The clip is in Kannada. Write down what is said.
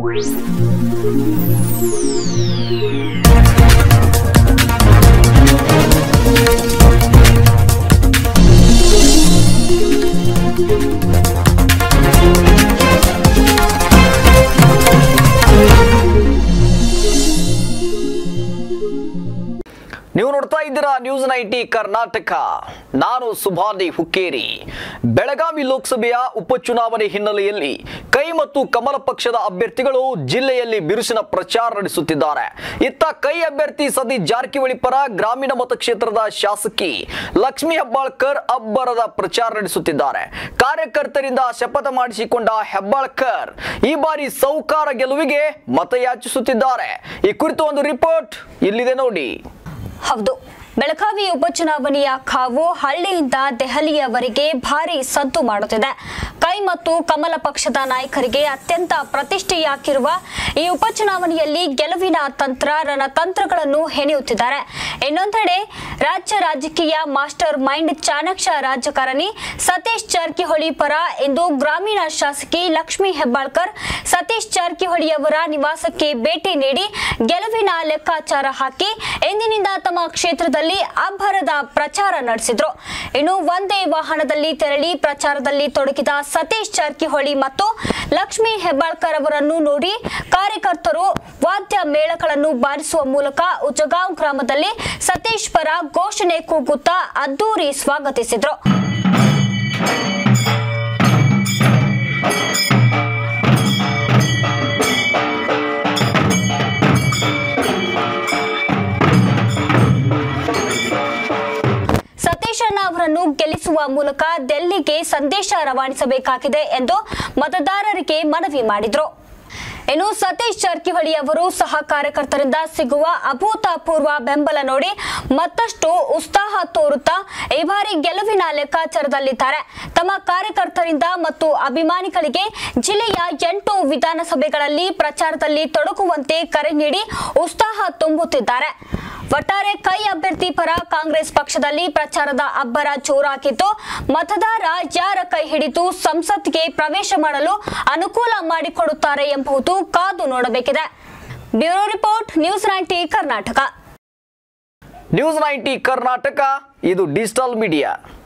ನೀವು ನೋಡ್ತಾ ಇದ್ದೀರಾ ನ್ಯೂಸ್ ನೈಂಟಿ ಕರ್ನಾಟಕ ನಾನು ಸುಭಾನಿ ಹುಕ್ಕೇರಿ ಬೆಳಗಾವಿ ಲೋಕಸಭೆಯ ಉಪಚುನಾವಣೆ ಹಿನ್ನೆಲೆಯಲ್ಲಿ ಕೈ ಮತ್ತು ಕಮಲ ಪಕ್ಷದ ಅಭ್ಯರ್ಥಿಗಳು ಜಿಲ್ಲೆಯಲ್ಲಿ ಬಿರುಸಿನ ಪ್ರಚಾರ ನಡೆಸುತ್ತಿದ್ದಾರೆ ಇತ್ತ ಕೈ ಅಭ್ಯರ್ಥಿ ಸದಿ ಜಾರಕಿಹೊಳಿ ಪರ ಗ್ರಾಮೀಣ ಮತಕ್ಷೇತ್ರದ ಶಾಸಕಿ ಲಕ್ಷ್ಮಿ ಹೆಬ್ಬಾಳ್ಕರ್ ಅಬ್ಬರದ ಪ್ರಚಾರ ನಡೆಸುತ್ತಿದ್ದಾರೆ ಕಾರ್ಯಕರ್ತರಿಂದ ಶಪಥ ಮಾಡಿಸಿಕೊಂಡ ಹೆಬ್ಬಾಳ್ಕರ್ ಈ ಬಾರಿ ಸೌಕಾರ ಗೆಲುವಿಗೆ ಮತಯಾಚಿಸುತ್ತಿದ್ದಾರೆ ಈ ಕುರಿತು ಒಂದು ರಿಪೋರ್ಟ್ ಇಲ್ಲಿದೆ ನೋಡಿ ಹೌದು ಬೆಳಗಾವಿ ಉಪಚುನಾವಣೆಯ ಕಾವು ಹಳ್ಳಿಯಿಂದ ದೆಹಲಿಯವರೆಗೆ ಭಾರಿ ಸದ್ದು ಮಾಡುತ್ತಿದೆ ಕೈ ಮತ್ತು ಕಮಲ ಪಕ್ಷದ ನಾಯಕರಿಗೆ ಅತ್ಯಂತ ಪ್ರತಿಷ್ಠೆಯಾಗಿರುವ ಈ ಉಪಚುನಾವಣೆಯಲ್ಲಿ ಗೆಲುವಿನ ತಂತ್ರ ರಣತಂತ್ರಗಳನ್ನು ಹೆಣೆಯುತ್ತಿದ್ದಾರೆ ಇನ್ನೊಂದೆಡೆ ರಾಜ್ಯ ರಾಜಕೀಯ ಮಾಸ್ಟರ್ ಮೈಂಡ್ ಚಾಣಕ್ಯ ರಾಜಕಾರಣಿ ಸತೀಶ್ ಜಾರಕಿಹೊಳಿ ಪರ ಇಂದು ಗ್ರಾಮೀಣ ಶಾಸಕಿ ಲಕ್ಷ್ಮಿ ಹೆಬ್ಬಾಳ್ಕರ್ ಸತೀಶ್ ಜಾರಕಿಹೊಳಿ ಅವರ ನಿವಾಸಕ್ಕೆ ಭೇಟಿ ನೀಡಿ ಗೆಲುವಿನ ಲೆಕ್ಕಾಚಾರ ಹಾಕಿ ಇಂದಿನಿಂದ ತಮ್ಮ ಕ್ಷೇತ್ರದಲ್ಲಿ ಅಬ್ಬರದ ಪ್ರಚಾರ ನಡೆಸಿದ್ರು ಇನ್ನು ಒಂದೇ ವಾಹನದಲ್ಲಿ ತೆರಳಿ ಪ್ರಚಾರದಲ್ಲಿ ತೊಡಗಿದ ಸತೀಶ್ ಜಾರಕಿಹೊಳಿ ಮತ್ತು ಲಕ್ಷ್ಮಿ ಹೆಬ್ಬಾಳ್ಕರ್ ಅವರನ್ನು ನೋಡಿ ಕಾರ್ಯಕರ್ತರು ವಾದ್ಯ ಮೇಳಗಳನ್ನು ಬಾರಿಸುವ ಮೂಲಕ ಉಜಗಾಂವ್ ಗ್ರಾಮದಲ್ಲಿ ಸತೀಶ್ ಪರ ಘೋಷಣೆ ಕೂಗುತ್ತಾ ಅದ್ದೂರಿ ಸ್ವಾಗತಿಸಿದ್ರು ಸತೀಶ್ ಅಣ್ಣ ಅವರನ್ನು ಗೆಲ್ಲಿಸುವ ಮೂಲಕ ದೆಹಲಿಗೆ ಸಂದೇಶ ರವಾನಿಸಬೇಕಾಗಿದೆ ಎಂದು ಮತದಾರರಿಗೆ ಮನವಿ ಮಾಡಿದ್ರು ಇನ್ನು ಸತೀಶ್ ಜಾರಕಿಹೊಳಿ ಅವರು ಸಹ ಕಾರ್ಯಕರ್ತರಿಂದ ಸಿಗುವ ಅಭೂತಪೂರ್ವ ಬೆಂಬಲ ನೋಡಿ ಮತ್ತಷ್ಟು ಉತ್ಸಾಹ ತೋರುತ್ತಾ ಈ ಬಾರಿ ಗೆಲುವಿನ ಲೆಕ್ಕಾಚಾರದಲ್ಲಿದ್ದಾರೆ ತಮ್ಮ ಕಾರ್ಯಕರ್ತರಿಂದ ಮತ್ತು ಅಭಿಮಾನಿಗಳಿಗೆ ಜಿಲ್ಲೆಯ ಎಂಟು ವಿಧಾನಸಭೆಗಳಲ್ಲಿ ಪ್ರಚಾರದಲ್ಲಿ ತೊಡಗುವಂತೆ ಕರೆ ನೀಡಿ ಉತ್ಸಾಹ ತುಂಬುತ್ತಿದ್ದಾರೆ ಒಟ್ಟಾರೆ ಕೈ ಅಭ್ಯರ್ಥಿ ಪರ ಕಾಂಗ್ರೆಸ್ ಪಕ್ಷದಲ್ಲಿ ಪ್ರಚಾರದ ಅಬ್ಬರ ಜೋರಾಗಿದ್ದು ಮತದಾರ ಯಾರ ಕೈ ಹಿಡಿದು ಸಂಸತ್ಗೆ ಪ್ರವೇಶ ಮಾಡಲು ಅನುಕೂಲ ಮಾಡಿಕೊಡುತ್ತಾರೆ ಎಂಬುದು ಕಾದು ನೋಡಬೇಕಿದೆ bureau report news ninety Karnataka news ninety Karnataka ಇದು ಡಿಜಿಟಲ್ ಮೀಡಿಯಾ